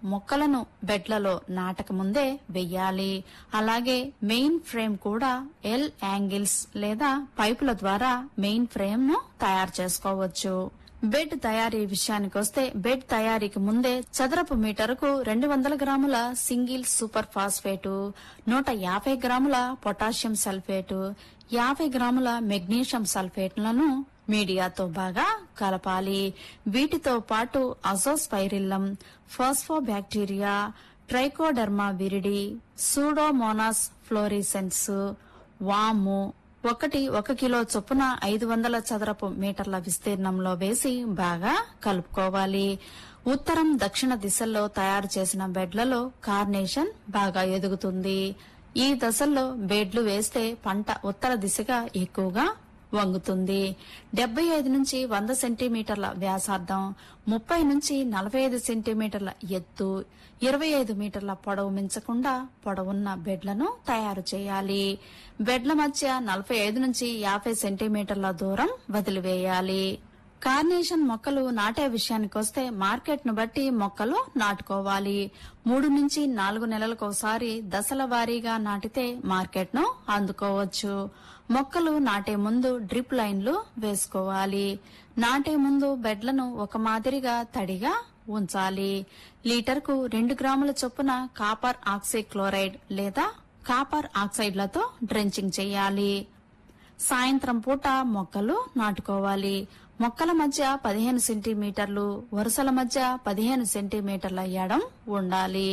మొక్కలను బెడ్లలో నాటక ముందే వెయ్యాలి అలాగే మెయిన్ ఫ్రేమ్ కూడా ఎల్ యాంగిల్స్ లేదా పైపుల ద్వారా మెయిన్ ఫ్రేమ్ ను తయారు చేసుకోవచ్చు బెడ్ తయారీ విషయానికి వస్తే బెడ్ తయారీకి ముందే చదరపు మీటరుకు రెండు వందల గ్రాముల సింగిల్ సూపర్ ఫాస్ఫేటు నూట యాభై గ్రాముల పొటాషియం సల్ఫేటు యాభై గ్రాముల మెగ్నీషియం సల్ఫేట్లను మీడియాతో బాగా కలపాలి వీటితో పాటు azospirillum phosphobacteria trichoderma viride pseudomonas fluorescens వాము ఒకటి ఒక కిలో చొప్పున ఐదు వందల చదరపు మీటర్ల విస్తీర్ణంలో వేసి బాగా కలుపుకోవాలి ఉత్తరం దక్షిణ దిశల్లో తయారు చేసిన బెడ్లలో కార్నేషన్ బాగా ఎదుగుతుంది ఈ దశల్లో బెడ్లు వేస్తే పంట ఉత్తర దిశగా ఎక్కువగా వంగుతుంది డెబ్బై ఐదు నుంచి వంద సెంటీమీటర్ల వ్యాసార్థం ముప్పై నుంచి నలభై ఐదు సెంటీమీటర్ల ఎత్తు ఇరవై ఐదు మీటర్ల పొడవు మించకుండా పొడవున్న బెడ్లను తయారు చేయాలి బెడ్ల మధ్య నలభై ఐదు నుంచి యాభై సెంటీమీటర్ల దూరం వదిలివేయాలి కార్నేషన్ మొక్కలు నాటే విషయానికొస్తే మార్కెట్ ను బట్టి మొక్కలు నాటుకోవాలి మూడు నుంచి నాలుగు నెలలకు ఒకసారి దశల వారీగా నాటితే మార్కెట్ ను అందుకోవచ్చు మొక్కలు నాటే ముందు డ్రిప్ లైన్లు వేసుకోవాలి నాటే ముందు బెడ్లను ఒక మాదిరిగా తడిగా ఉంచాలి లీటర్కు రెండు గ్రాముల చొప్పున కాపర్ ఆక్సీక్లోరైడ్ లేదా కాపర్ ఆక్సైడ్లతో డ్రెంచింగ్ చేయాలి సాయంత్రం పూట మొక్కలు నాటుకోవాలి మొక్కల మధ్య పదిహేను సెంటీమీటర్లు వరుసల మధ్య పదిహేను సెంటీమీటర్ల ఎడం ఉండాలి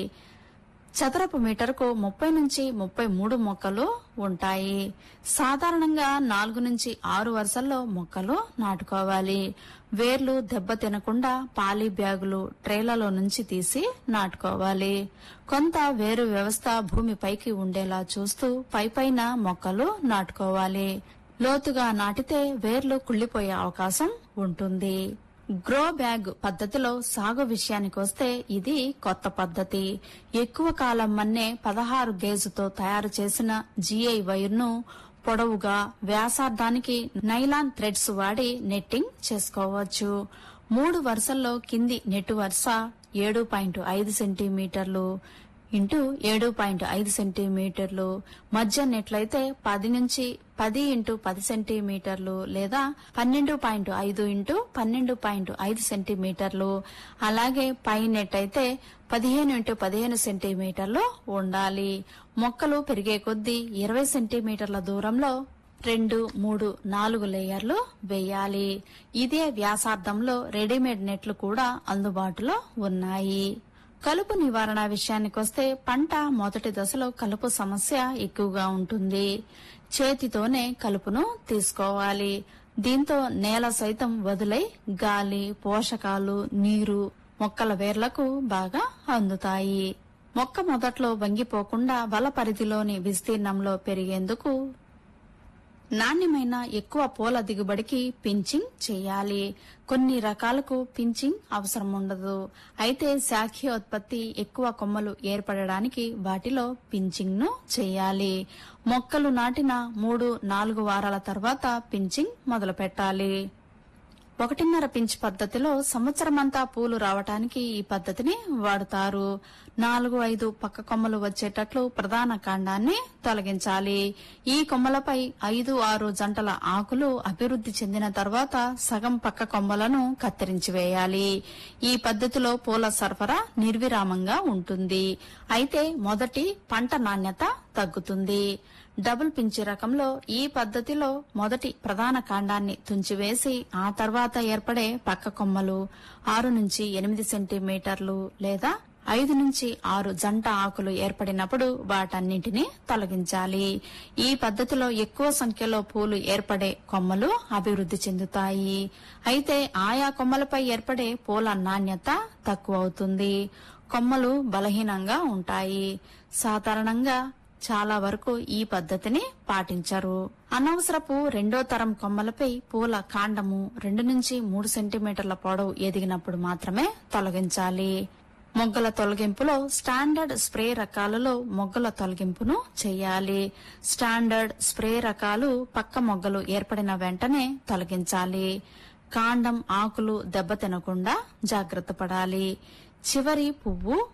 చదరపు మీటర్కు ముప్పై నుంచి ముప్పై మూడు మొక్కలు ఉంటాయి సాధారణంగా నాలుగు నుంచి ఆరు వరుసల్లో మొక్కలు నాటుకోవాలి వేర్లు దెబ్బ తినకుండా పాలీ బ్యాగులు ట్రేలలో నుంచి తీసి నాటుకోవాలి కొంత వేరు వ్యవస్థ భూమిపైకి ఉండేలా చూస్తూ పైపైన మొక్కలు నాటుకోవాలి లోతుగా నాటితే వేర్లు కుళ్ళిపోయే అవకాశం ఉంటుంది గ్రో బ్యాగ్ పద్ధతిలో సాగు విషయానికి వస్తే ఇది కొత్త పద్ధతి ఎక్కువ కాలం మన్నే పదహారు గేజుతో తయారు చేసిన జీఐ వైర్ను పొడవుగా వ్యాసార్థానికి నైలాన్ థ్రెడ్స్ వాడి నెట్టింగ్ చేసుకోవచ్చు మూడు వరుసల్లో కింది నెట్టు వరుస ఏడు పాయింట్ ఐదు సెంటీమీటర్లు ఇంటూ ఏడు పాయింట్ ఐదు సెంటీమీటర్లు మధ్య నెట్లయితే పది నుంచి పది ఇంటూ పది సెంటీమీటర్లు లేదా పన్నెండు పాయింట్ ఐదు ఇంటూ పన్నెండు పాయింట్ ఐదు సెంటీమీటర్లు అలాగే పై నెట్ అయితే పదిహేను ఇంటూ పదిహేను సెంటీమీటర్లు ఉండాలి మొక్కలు పెరిగే కొద్దీ ఇరవై సెంటీమీటర్ల దూరంలో రెండు మూడు నాలుగు లేయర్లు వేయాలి ఇదే వ్యాసార్థంలో రెడీమేడ్ నెట్లు కూడా అందుబాటులో ఉన్నాయి కలుపు నివారణ విషయానికొస్తే పంట మొదటి దశలో కలుపు సమస్య ఎక్కువగా ఉంటుంది చేతితోనే కలుపును తీసుకోవాలి దీంతో నేల సైతం వదిలై గాలి పోషకాలు నీరు మొక్కల వేర్లకు బాగా అందుతాయి మొక్క మొదట్లో వంగిపోకుండా వల పరిధిలోని విస్తీర్ణంలో పెరిగేందుకు నాణ్యమైన ఎక్కువ పూల దిగుబడికి పించింగ్ చేయాలి కొన్ని రకాలకు పించింగ్ అవసరం ఉండదు అయితే శాఖీయోత్పత్తి ఎక్కువ కొమ్మలు ఏర్పడడానికి వాటిలో పించింగ్ ను చేయాలి మొక్కలు నాటిన మూడు నాలుగు వారాల తర్వాత పించింగ్ మొదలు పెట్టాలి ఒకటిన్నర పించ్ పద్ధతిలో సంవత్సరమంతా పూలు రావటానికి ఈ పద్ధతిని వాడుతారు నాలుగు ఐదు పక్క కొమ్మలు వచ్చేటట్లు ప్రధాన కాండాన్ని తొలగించాలి ఈ కొమ్మలపై ఐదు ఆరు జంటల ఆకులు అభివృద్ధి చెందిన తర్వాత సగం పక్క కొమ్మలను కత్తిరించి వేయాలి ఈ పద్ధతిలో పూల సరఫరా నిర్విరామంగా ఉంటుంది అయితే మొదటి పంట నాణ్యత తగ్గుతుంది డబుల్ పించి రకంలో ఈ పద్ధతిలో మొదటి ప్రధాన కాండాన్ని తుంచివేసి ఆ తర్వాత ఏర్పడే పక్క కొమ్మలు ఆరు నుంచి ఎనిమిది సెంటీమీటర్లు లేదా ఐదు నుంచి ఆరు జంట ఆకులు ఏర్పడినప్పుడు వాటన్నింటినీ తొలగించాలి ఈ పద్ధతిలో ఎక్కువ సంఖ్యలో పూలు ఏర్పడే కొమ్మలు అభివృద్ధి చెందుతాయి అయితే ఆయా కొమ్మలపై ఏర్పడే పూల నాణ్యత తక్కువ అవుతుంది కొమ్మలు బలహీనంగా ఉంటాయి సాధారణంగా చాలా వరకు ఈ పద్ధతిని పాటించరు అనవసరపు రెండో తరం కొమ్మలపై పూల కాండము రెండు నుంచి మూడు సెంటీమీటర్ల పొడవు ఎదిగినప్పుడు మాత్రమే తొలగించాలి మొగ్గల తొలగింపులో స్టాండర్డ్ స్ప్రే రకాలలో మొగ్గల తొలగింపును చేయాలి స్టాండర్డ్ స్ప్రే రకాలు పక్క మొగ్గలు ఏర్పడిన వెంటనే తొలగించాలి కాండం ఆకులు దెబ్బతినకుండా జాగ్రత్త పడాలి చివరి పువ్వు